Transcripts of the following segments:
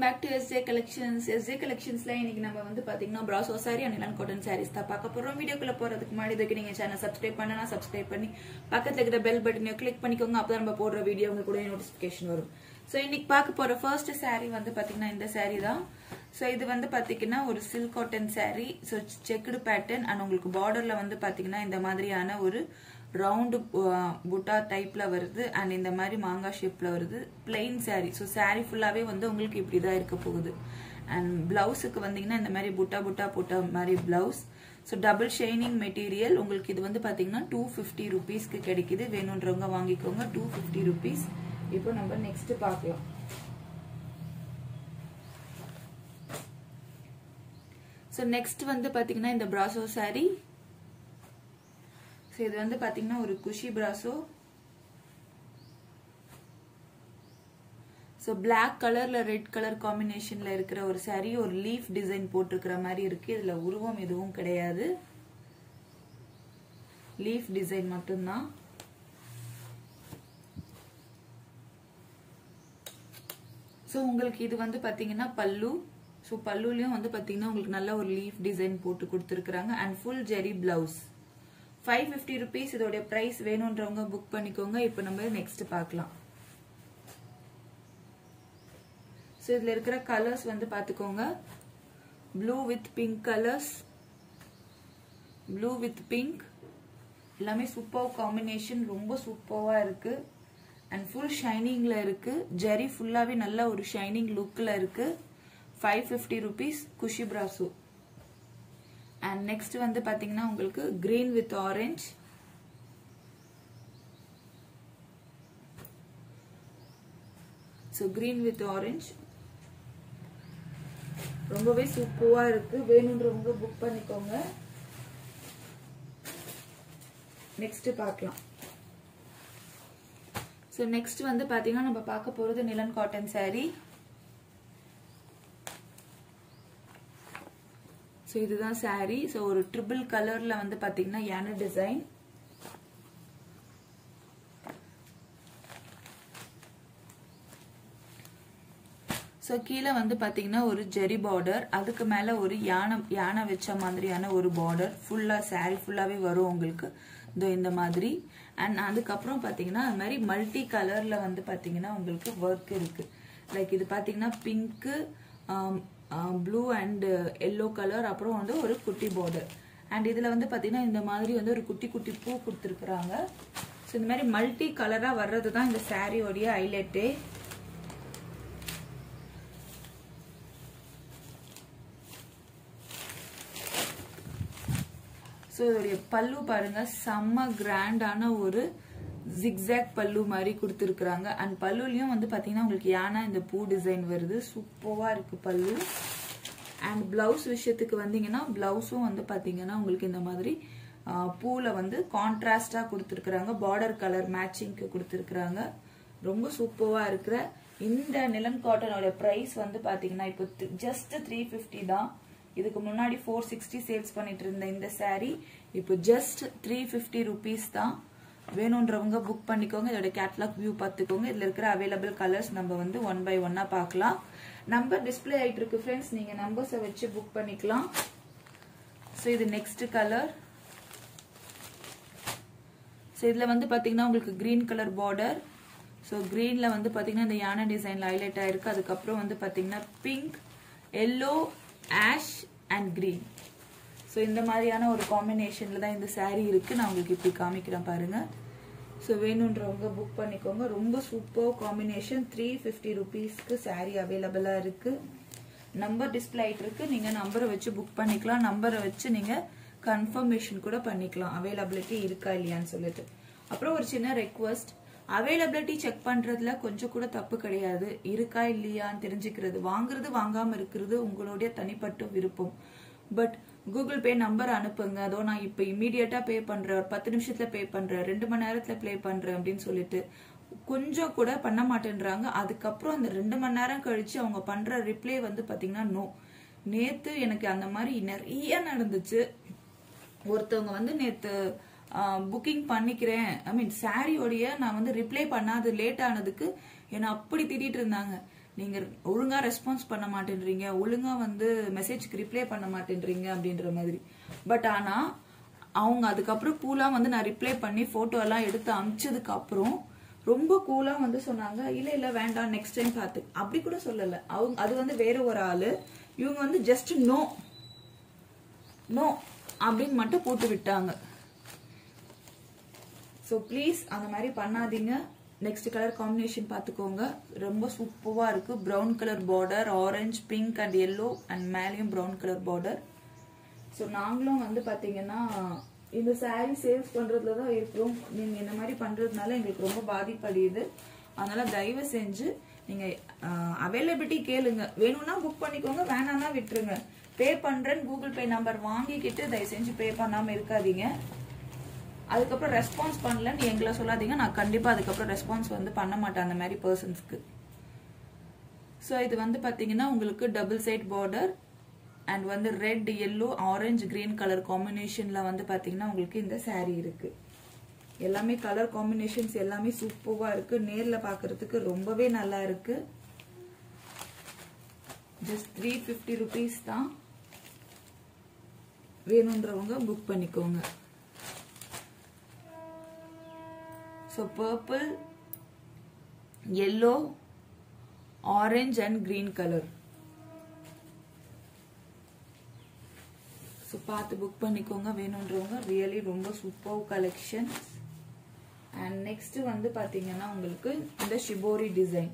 back to SJ collections SJ கலெக்ஷன்ஸ்ல இன்னைக்கு நம்ம வந்து பாத்தீங்கன்னா பிராசோ சாரி அண்ட் இலான் காட்டன் சாரீஸ் தான் பார்க்க போறோம் வீடியோக்குள்ள போறதுக்கு முன்னாடி இதுக்கு நீங்க சேனல் சப்ஸ்கிரைப் பண்ணனா சப்ஸ்கிரைப் பண்ணி பக்கத்துல இருக்கிற பெல் பட்டனையும் கிளிக் பண்ணிக்கோங்க அப்பதான் நம்ம போடுற வீடியோ உங்களுக்கு கூட நோட்டிபிகேஷன் வரும் சோ இன்னைக்கு பார்க்க போற ஃபர்ஸ்ட் saree வந்து பாத்தீங்கன்னா இந்த saree தான் சோ இது வந்து பாத்தீங்கன்னா ஒரு silk cotton saree so checked pattern and உங்களுக்கு பார்டர்ல வந்து பாத்தீங்கன்னா இந்த மாதிரியான ஒரு ரவுண்டு புட்டா டைப்ல வருது அண்ட் இந்த மாதிரி மாங்காய் ஷேப்ல வருது பிளெயின் saree ஸோ saree ஃபுல்லாவே வந்து உங்களுக்கு இப்படிதான் இருக்க போகுது அண்ட் பிளவுஸுக்கு வந்தீங்கன்னா இந்த மாதிரி புட்டா புட்டா போட்ட மாதிரி blouse so double shining material உங்களுக்கு இது வந்து பாத்தீங்கன்னா டூ ஃபிஃப்டி ருபீஸ்க்கு கிடைக்குது வேணுன்றவங்க வாங்கிக்கோங்க டூ ஃபிஃப்டி ருபீஸ் இப்போ நம்ம நெக்ஸ்ட் பார்க்கலாம் ஸோ நெக்ஸ்ட் வந்து பாத்தீங்கன்னா இந்த பிராசோ saree ஸோ இது வந்து பாத்தீங்கன்னா ஒரு குஷி பிராசோ ஸோ பிளாக் கலர்ல ரெட் கலர் காம்பினேஷன்ல இருக்கிற ஒரு saree ஒரு லீஃப் டிசைன் போட்டிருக்கிற மாதிரி இருக்கு இதுல உருவம் எதுவும் கிடையாது லீஃப் டிசைன் மட்டும்தான் ஸோ உங்களுக்கு இது வந்து பாத்தீங்கன்னா பல்லு ஸோ பல்லுலயும் வந்து பாத்தீங்கன்னா உங்களுக்கு நல்ல ஒரு லீஃப் டிசைன் போட்டு கொடுத்துருக்காங்க and full zari blouse five fifty rupees இதோடைய ப்ரைஸ் வேணுன்றவங்க புக் பண்ணிக்கோங்க இப்போ நம்ம நெக்ஸ்ட் பார்க்கலாம் ஸோ இதில் இருக்கிற கலர்ஸ் வந்து பார்த்துக்கோங்க blue with pink colours blue with pink எல்லாமே சூப்பர் காம்பினேஷன் ரொம்ப சூப்பராக இருக்கு அண்ட் ஃபுல் ஷைனிங்ல இருக்கு ஜெரி ஃபுல்லாகவே நல்ல ஒரு ஷைனிங் லுக்கில் இருக்கு five fifty rupees Kushi brasso and next வந்து பாத்தீங்கன்னா உங்களுக்கு green with orange so green with orange ரொம்பவே சூப்பரா இருக்கு வேணுன்றவங்க புக் பண்ணிக்கோங்க நெக்ஸ்ட் பார்க்கலாம் ஸோ நெக்ஸ்ட் வந்து பாத்தீங்கன்னா நம்ம பார்க்க போறது நிலன் காட்டன் saree ஸோ இதுதான் saree ஸோ ஒரு ட்ரிபிள் கலர்ல வந்து பாத்தீங்கன்னா யானை டிசைன் ஸோ கீழே வந்து பாத்தீங்கன்னா ஒரு ஜெரி பார்டர் அதுக்கு மேல ஒரு யானை யானை வச்ச மாதிரியான ஒரு பார்டர் ஃபுல்லா saree ஃபுல்லாவே வரும் உங்களுக்கு இதோ இந்த மாதிரி அண்ட் அதுக்கப்புறம் பாத்தீங்கன்னா அது மாதிரி மல்டி கலர்ல வந்து பாத்தீங்கன்னா உங்களுக்கு ஒர்க் இருக்கு லைக் இது பாத்தீங்கன்னா pink blue and yellow colour அப்புறம் வந்து ஒரு குட்டி பார்டர் அண்ட் இதுல வந்து பாத்தீங்கன்னா இந்த மாதிரி வந்து ஒரு குட்டி குட்டி பூ கொடுத்துருக்குறாங்க ஸோ இந்த மாதிரி மல்டி கலரா வர்றது தான் இந்த சாரியோடைய ஹைலைட்டே ஸோ இதோடைய பல்லு பாருங்க செம்ம கிராண்டான ஒரு ஜிக்ஸாக் பல்லு மாதிரி கொடுத்துருக்குறாங்க அண்ட் பல்லுலயும் வந்து பாத்தீங்கன்னா உங்களுக்கு யானை இந்த பூ டிசைன் வருது சூப்பரா இருக்கு பல்லு அண்ட் பிளவுஸ் விஷயத்துக்கு வந்தீங்கன்னா பிளவுஸும் வந்து பாத்தீங்கன்னா உங்களுக்கு இந்த மாதிரி பூல வந்து கான்ட்ராஸ்டா கொடுத்துருக்குறாங்க பார்டர் கலர் மேட்சிங்க்கு கொடுத்துருக்குறாங்க ரொம்ப சூப்பரா இருக்கிற இந்த நிலன் காட்டனோட ப்ரைஸ் வந்து பாத்தீங்கன்னா இப்போ ஜஸ்ட் த்ரீ ஃபிஃப்டி தான் இதுக்கு முன்னாடி ஃபோர் சிக்ஸ்டி சேல்ஸ் பண்ணிட்டு இருந்த இந்த saree இப்போ ஜஸ்ட் த்ரீ ஃபிஃப்டி ருபீஸ் தான் வேணுன்றவங்க புக் பண்ணிக்கோங்க இதோட கேட்லாக் வியூ பார்த்துக்கோங்க இதுல இருக்கிற அவைலபிள் கலர்ஸ் நம்ம வந்து ஒன் பை ஒன்னா பார்க்கலாம் நம்பர் டிஸ்பிளே ஆயிட்டு இருக்கு ஃப்ரெண்ட்ஸ் நீங்க நம்பர்ஸை வச்சு புக் பண்ணிக்கலாம் ஸோ இது நெக்ஸ்ட் கலர் ஸோ இதுல வந்து பாத்தீங்கன்னா உங்களுக்கு கிரீன் கலர் பார்டர் ஸோ கிரீன்ல வந்து பாத்தீங்கன்னா இந்த யானை டிசைன்ல ஹைலைட் ஆயிருக்கு அதுக்கப்புறம் வந்து பாத்தீங்கன்னா pink yellow ash and green so இந்த மாதிரியான ஒரு காம்பினேஷனில் தான் இந்த saree இருக்குது நான் உங்களுக்கு இப்படி காமிக்கிறேன் பாருங்க ஸோ வேணுன்றவங்க புக் பண்ணிக்கோங்க ரொம்ப சூப்பர் காம்பினேஷன் த்ரீ ஃபிஃப்டி ருபீஸ்க்கு saree அவைலபிளாக இருக்குது நம்பர் டிஸ்பிளே ஆகிட்டு இருக்கு நீங்கள் நம்பரை வச்சு புக் பண்ணிக்கலாம் நம்பரை வச்சு நீங்கள் கன்ஃபர்மேஷன் கூட பண்ணிக்கலாம் அவைலபிலிட்டி இருக்கா இல்லையான்னு சொல்லிட்டு அப்புறம் ஒரு சின்ன ரெக்வஸ்ட் அவைலபிலிட்டி செக் பண்றதுல கொஞ்சம் கூட தப்பு கிடையாது இருக்கா இல்லையான்னு தெரிஞ்சுக்கிறது வாங்குறது வாங்காம இருக்கிறது உங்களுடைய தனிப்பட்ட விருப்பம் பட் கூகுள் பே நம்பர் அனுப்புங்க அதோ நான் இப்போ இமீடியட்டா பே பண்றேன் ஒரு பத்து நிமிஷத்துல பே பண்றேன் ரெண்டு மணி நேரத்துல ப்ளே பண்றேன் அப்படின்னு சொல்லிட்டு கொஞ்சம் கூட பண்ண மாட்டேன்றாங்க அதுக்கப்புறம் அந்த ரெண்டு மணி நேரம் கழிச்சு அவங்க பண்ற ரிப்ளை வந்து பாத்தீங்கன்னா நோ நேத்து எனக்கு அந்த மாதிரி நிறைய நடந்துச்சு ஒருத்தவங்க வந்து நேத்து புக்கிங் பண்ணிக்கிறேன் ஐ மீன் சாரியோடைய நான் வந்து ரிப்ளை பண்ணாது லேட் ஆனதுக்கு என்னை அப்படி திட்டிட்டு இருந்தாங்க நீங்க ஒழுங்கா ரெஸ்பான்ஸ் பண்ண மாட்டேன்றீங்க ஒழுங்கா வந்து மெசேஜ்க்கு ரிப்ளை பண்ண மாட்டேன்றீங்க அப்படின்ற மாதிரி பட் ஆனா அவங்க அதுக்கப்புறம் கூலா வந்து நான் ரிப்ளை பண்ணி போட்டோ எல்லாம் எடுத்து அமிச்சதுக்கு அப்புறம் ரொம்ப கூலா வந்து சொன்னாங்க இல்ல இல்ல வேண்டாம் நெக்ஸ்ட் டைம் பார்த்து அப்படி கூட சொல்லல அவங்க அது வந்து வேற ஒரு ஆளு இவங்க வந்து ஜஸ்ட் நோ நோ அப்படின்னு மட்டும் போட்டு விட்டாங்க ஸோ ப்ளீஸ் அந்த மாதிரி பண்ணாதீங்க நெக்ஸ்ட் கலர் காம்பினேஷன் பார்த்துக்கோங்க ரொம்ப சூப்பராக இருக்கு brown colour border orange pink and yellow and மேலேயும் ப்ரௌன் கலர் பார்டர் ஸோ நாங்களும் வந்து பார்த்தீங்கன்னா இந்த saree சேல்ஸ் பண்ணுறதுல தான் இருக்கிறோம் நீங்கள் இந்த மாதிரி பண்ணுறதுனால எங்களுக்கு ரொம்ப பாதிப்படையுது அதனால தயவு செஞ்சு நீங்கள் அவைலபிலிட்டி கேளுங்க வேணும்னா புக் பண்ணிக்கோங்க வேணாம்னா விட்டுருங்க பே பண்ணுறேன்னு கூகுள் பே நம்பர் வாங்கிக்கிட்டு தயவு செஞ்சு பே பண்ணாமல் இருக்காதீங்க அதுக்கப்புறம் ரெஸ்பான்ஸ் பண்ணலன்னு எங்களை சொல்லாதீங்க நான் கண்டிப்பா அதுக்கப்புறம் ரெஸ்பான்ஸ் வந்து பண்ண மாட்டேன் அந்த மாதிரி பர்சன்ஸ்க்கு ஸோ இது வந்து பாத்தீங்கன்னா உங்களுக்கு டபுள் சைட் பார்டர் அண்ட் வந்து red yellow orange green colour காம்பினேஷன்ல வந்து பாத்தீங்கன்னா உங்களுக்கு இந்த saree இருக்கு எல்லாமே கலர் காம்பினேஷன்ஸ் எல்லாமே சூப்பர்வா இருக்கு நேர்ல பாக்குறதுக்கு ரொம்பவே நல்லா இருக்கு ஜஸ்ட் த்ரீ ஃபிஃப்டி ருபீஸ் தான் வேணுன்றவங்க புக் பண்ணிக்கோங்க so purple yellow orange and green colour so பார்த்து புக் பண்ணிக்கோங்க வேணுன்றவங்க ரியலி ரொம்ப சூப்பர் கலெக்ஷன் அண்ட் நெக்ஸ்ட் வந்து பார்த்தீங்கன்னா உங்களுக்கு இந்த ஷிபோரி டிசைன்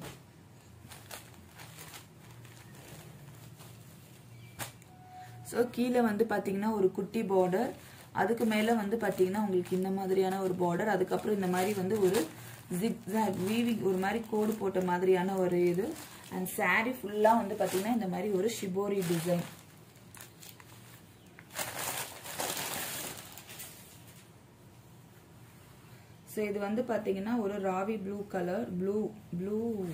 ஸோ கீழே வந்து பார்த்தீங்கன்னா ஒரு குட்டி பார்டர் அதுக்கு மேலே வந்து பார்த்தீங்கன்னா உங்களுக்கு இந்த மாதிரியான ஒரு பார்டர் அதுக்கப்புறம் இந்த மாதிரி வந்து ஒரு ஜிக்ஸாக் வீவிங் ஒரு மாதிரி கோடு போட்ட மாதிரியான ஒரு இது அண்ட் saree ஃபுல்லாக வந்து பார்த்தீங்கன்னா இந்த மாதிரி ஒரு ஷிபோரி டிசைன் ஸோ இது வந்து பார்த்தீங்கன்னா ஒரு ராவி blue colour blue blue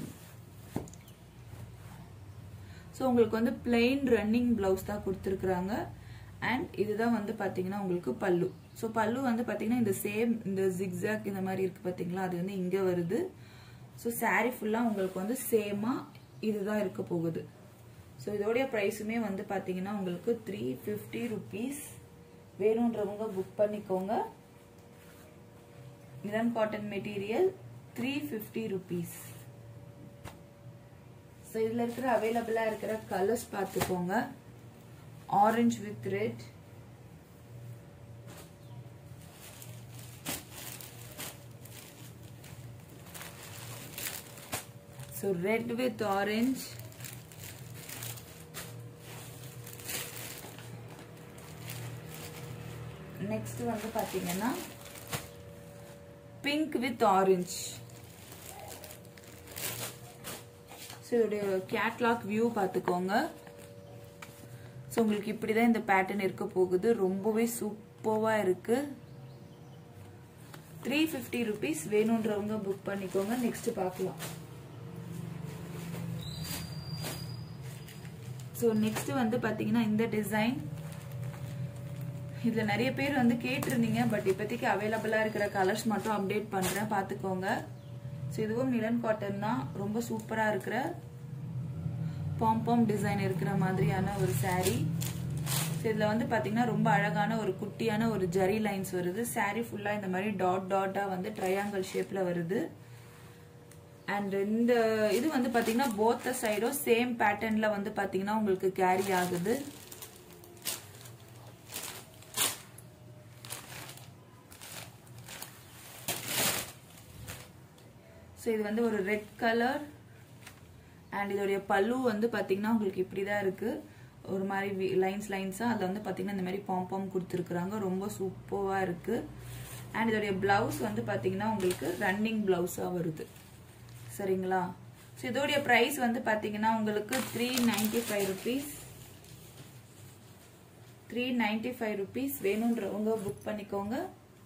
so உங்களுக்கு வந்து பிளெயின் ரன்னிங் பிளவுஸ் தான் கொடுத்துருக்குறாங்க அண்ட் இதுதான் வந்து பார்த்தீங்கன்னா உங்களுக்கு பல்லு ஸோ பல்லு வந்து பார்த்தீங்கன்னா இந்த சேம் இந்த ஜிக்ஸாக் இந்த மாதிரி இருக்கு பார்த்தீங்களா அது வந்து இங்கே வருது ஸோ saree ஃபுல்லாக உங்களுக்கு வந்து சேமாக இதுதான் இருக்க போகுது ஸோ இதோடைய ப்ரைஸுமே வந்து பார்த்தீங்கன்னா உங்களுக்கு த்ரீ ஃபிஃப்டி ருபீஸ் வேணுன்றவங்க புக் பண்ணிக்கோங்க nylon cotton material three fifty rupees so இதில் இருக்கிற அவைலபிளாக இருக்கிற கலர்ஸ் பார்த்துக்கோங்க orange with red so red with orange next வந்து பார்த்தீங்கன்னா பிங்க் வித் ஆரஞ்ச் ஸோ இதோடைய கேட்லாக் வியூ பார்த்துக்கோங்க ஸோ உங்களுக்கு இப்படி தான் இந்த பேட்டர்ன் இருக்க போகுது ரொம்பவே சூப்பராக இருக்கு த்ரீ ஃபிஃப்டி ருபீஸ் வேணுன்றவங்க புக் பண்ணிக்கோங்க நெக்ஸ்ட் பார்க்கலாம் ஸோ நெக்ஸ்ட் வந்து பார்த்தீங்கன்னா இந்த டிசைன் இதில் நிறைய பேர் வந்து கேட்டிருந்தீங்க பட் இப்போதைக்கு அவைலபிளாக இருக்கிற கலர்ஸ் மட்டும் அப்டேட் பண்ணுறேன் பார்த்துக்கோங்க ஸோ இதுவும் நிலன் காட்டன் தான் ரொம்ப சூப்பராக இருக்கிற பாம்பாம் டிசைன் இருக்கிற மாதிரியான ஒரு saree ஸோ இதில் வந்து பார்த்தீங்கன்னா ரொம்ப அழகான ஒரு குட்டியான ஒரு ஜரி லைன்ஸ் வருது saree ஃபுல்லாக இந்த மாதிரி டாட் டாட்டாக வந்து ட்ரையாங்கிள் ஷேப்பில் வருது அண்ட் இந்த இது வந்து பார்த்தீங்கன்னா போத்த சைடும் சேம் பேட்டர்னில் வந்து பார்த்தீங்கன்னா உங்களுக்கு கேரி ஆகுது ஸோ இது வந்து ஒரு ரெட் கலர் அண்ட் இதோடைய பல்லு வந்து பார்த்தீங்கன்னா உங்களுக்கு இப்படி தான் இருக்கு ஒரு மாதிரி லைன்ஸ் லைன்ஸாக அதில் வந்து பார்த்தீங்கன்னா இந்த மாதிரி பாம் கொடுத்துருக்குறாங்க ரொம்ப சூப்பராக இருக்கு அண்ட் இதோடைய பிளவுஸ் வந்து பார்த்தீங்கன்னா உங்களுக்கு ரன்னிங் பிளவுஸாக வருது சரிங்களா ஸோ இதோடைய ப்ரைஸ் வந்து பார்த்தீங்கன்னா உங்களுக்கு three ninety five rupees three ninety five rupees வேணுன்றவங்க புக் பண்ணிக்கோங்க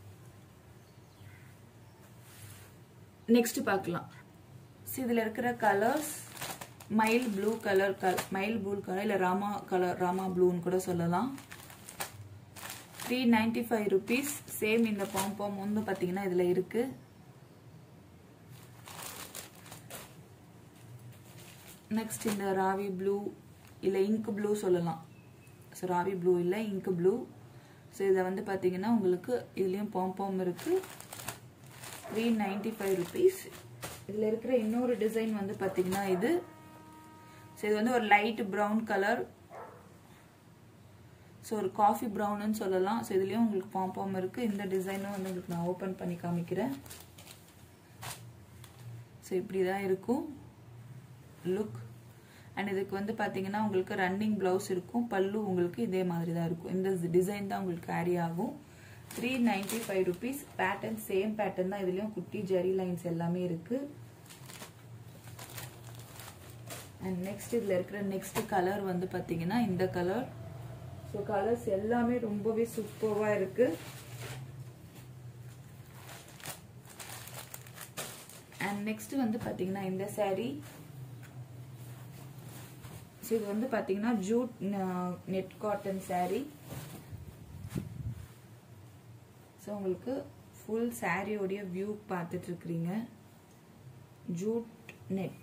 நெக்ஸ்ட் பார்க்கலாம் ஸோ இதில் இருக்கிற கலர்ஸ் மைல் ப்ளூ கலர் கல் மைல் ப்ளூ கலர் இல்லை ராமா கலர் ராமா ப்ளூன்னு கூட சொல்லலாம் three ninety five rupees same இந்த பாம்பாம் வந்து பார்த்தீங்கன்னா இதில் இருக்கு நெக்ஸ்ட் இந்த ராவி ப்ளூ இல்லை இங்க் ப்ளூ சொல்லலாம் ஸோ ராவி ப்ளூ இல்லை இங்க் ப்ளூ ஸோ இதை வந்து பார்த்தீங்கன்னா உங்களுக்கு இதுலேயும் பாம்பாம் இருக்குது த்ரீ நைன்டி ஃபைவ் ருபீஸ் இதில் இருக்கிற இன்னொரு டிசைன் வந்து பார்த்தீங்கன்னா இது ஸோ இது வந்து ஒரு லைட் ப்ரௌன் கலர் ஸோ ஒரு காஃபி ப்ரௌனுன்னு சொல்லலாம் ஸோ இதுலேயும் உங்களுக்கு பாம்பாம் இருக்குது இந்த டிசைனும் வந்து உங்களுக்கு நான் ஓப்பன் பண்ணி காமிக்கிறேன் ஸோ இப்படி தான் இருக்கும் லுக் அண்ட் இதுக்கு வந்து பார்த்தீங்கன்னா உங்களுக்கு ரன்னிங் ப்ளவுஸ் இருக்கும் பல்லு உங்களுக்கு இதே மாதிரி தான் இருக்கும் இந்த டிசைன் தான் உங்களுக்கு கேரி ஆகும் three ninety five rupees pattern same pattern தான் இதுலேயும் குட்டி ஜெரி லைன்ஸ் எல்லாமே இருக்குது அண்ட் நெக்ஸ்ட் இதில் இருக்கிற நெக்ஸ்ட் கலர் வந்து பார்த்தீங்கன்னா இந்த கலர் ஸோ கலர்ஸ் எல்லாமே ரொம்பவே சூப்பராக இருக்கு அண்ட் நெக்ஸ்ட் வந்து பார்த்தீங்கன்னா இந்த saree ஸோ இது வந்து பார்த்தீங்கன்னா jute net cotton saree so உங்களுக்கு ஃபுல் சாரியோடைய வியூ பார்த்துட்டு இருக்கிறீங்க ஜூட் நெட்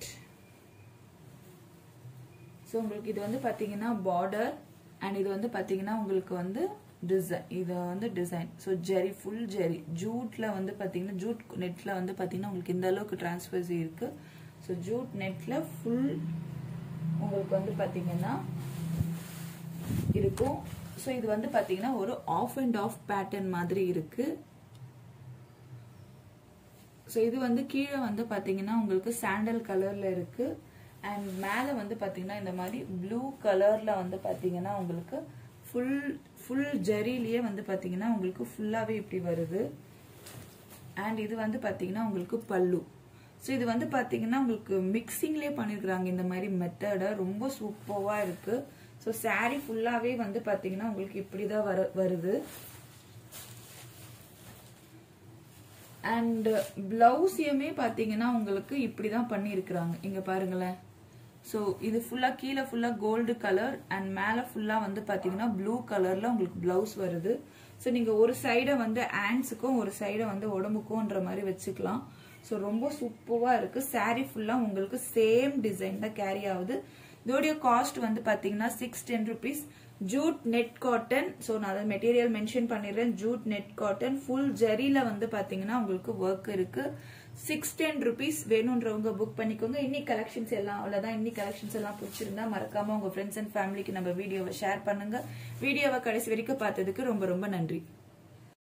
ஸோ உங்களுக்கு இது வந்து பார்த்தீங்கன்னா பார்டர் அண்ட் இது வந்து பார்த்தீங்கன்னா உங்களுக்கு வந்து டிசைன் இது வந்து design so zari full zari ஜூட்ல வந்து பார்த்தீங்கன்னா ஜூட் நெட்ல வந்து பார்த்தீங்கன்னா உங்களுக்கு இந்த அளவுக்கு டிரான்ஸ்பர்சி இருக்கு ஸோ ஜூட் நெட்ல ஃபுல் உங்களுக்கு வந்து பார்த்தீங்கன்னா இருக்கும் ஸோ இது வந்து பார்த்தீங்கன்னா ஒரு ஆஃப் அண்ட் ஆஃப் பேட்டர்ன் மாதிரி இருக்கு ஸோ இது வந்து கீழே வந்து பார்த்தீங்கன்னா உங்களுக்கு சாண்டல் கலர்ல இருக்கு அண்ட் மேலே வந்து பார்த்தீங்கன்னா இந்த மாதிரி ப்ளூ கலர்ல வந்து பார்த்தீங்கன்னா உங்களுக்கு ஃபுல் ஃபுல் ஜெரிலேயே வந்து பார்த்தீங்கன்னா உங்களுக்கு ஃபுல்லாகவே இப்படி வருது அண்ட் இது வந்து பார்த்தீங்கன்னா உங்களுக்கு பல்லு ஸோ இது வந்து பார்த்தீங்கன்னா உங்களுக்கு மிக்சிங்லேயே பண்ணியிருக்கிறாங்க இந்த மாதிரி மெத்தடை ரொம்ப சூப்பராக இருக்கு ஸோ saree ஃபுல்லாகவே வந்து பார்த்தீங்கன்னா உங்களுக்கு இப்படி தான் வர வருது அண்ட் பிளவுஸையுமே பார்த்தீங்கன்னா உங்களுக்கு இப்படி தான் பண்ணியிருக்கிறாங்க இங்கே பாருங்களேன் ஸோ இது ஃபுல்லாக கீழே ஃபுல்லாக கோல்டு கலர் அண்ட் மேலே ஃபுல்லாக வந்து பார்த்தீங்கன்னா ப்ளூ கலரில் உங்களுக்கு ப்ளவுஸ் வருது ஸோ நீங்கள் ஒரு சைடை வந்து ஹேண்ட்ஸுக்கும் ஒரு சைடை வந்து உடம்புக்கும்ன்ற மாதிரி வச்சுக்கலாம் ஸோ ரொம்ப சூப்பராக இருக்கு saree ஃபுல்லாக உங்களுக்கு சேம் டிசைன் தான் கேரி ஆகுது இதோடைய காஸ்ட் வந்து பார்த்தீங்கன்னா six ten rupees jute net cotton so நான் அதை மெட்டீரியல் மென்ஷன் பண்ணிடுறேன் ஜூட் நெட் காட்டன் ஃபுல் ஜரியில் வந்து பார்த்தீங்கன்னா உங்களுக்கு ஒர்க் இருக்கு சிக்ஸ் டென் ருபீஸ் வேணுன்றவங்க புக் பண்ணிக்கோங்க இன்னைக்கு கலெக்ஷன்ஸ் எல்லாம் அவ்வளோதான் இன்னைக்கு கலெக்ஷன்ஸ் எல்லாம் பிடிச்சிருந்தா மறக்காம உங்க ஃப்ரெண்ட்ஸ் அண்ட் ஃபேமிலிக்கு நம்ம வீடியோவை ஷேர் பண்ணுங்க வீடியோவை கடைசி வரைக்கும் பார்த்ததுக்கு ரொம்ப ரொம்ப நன்றி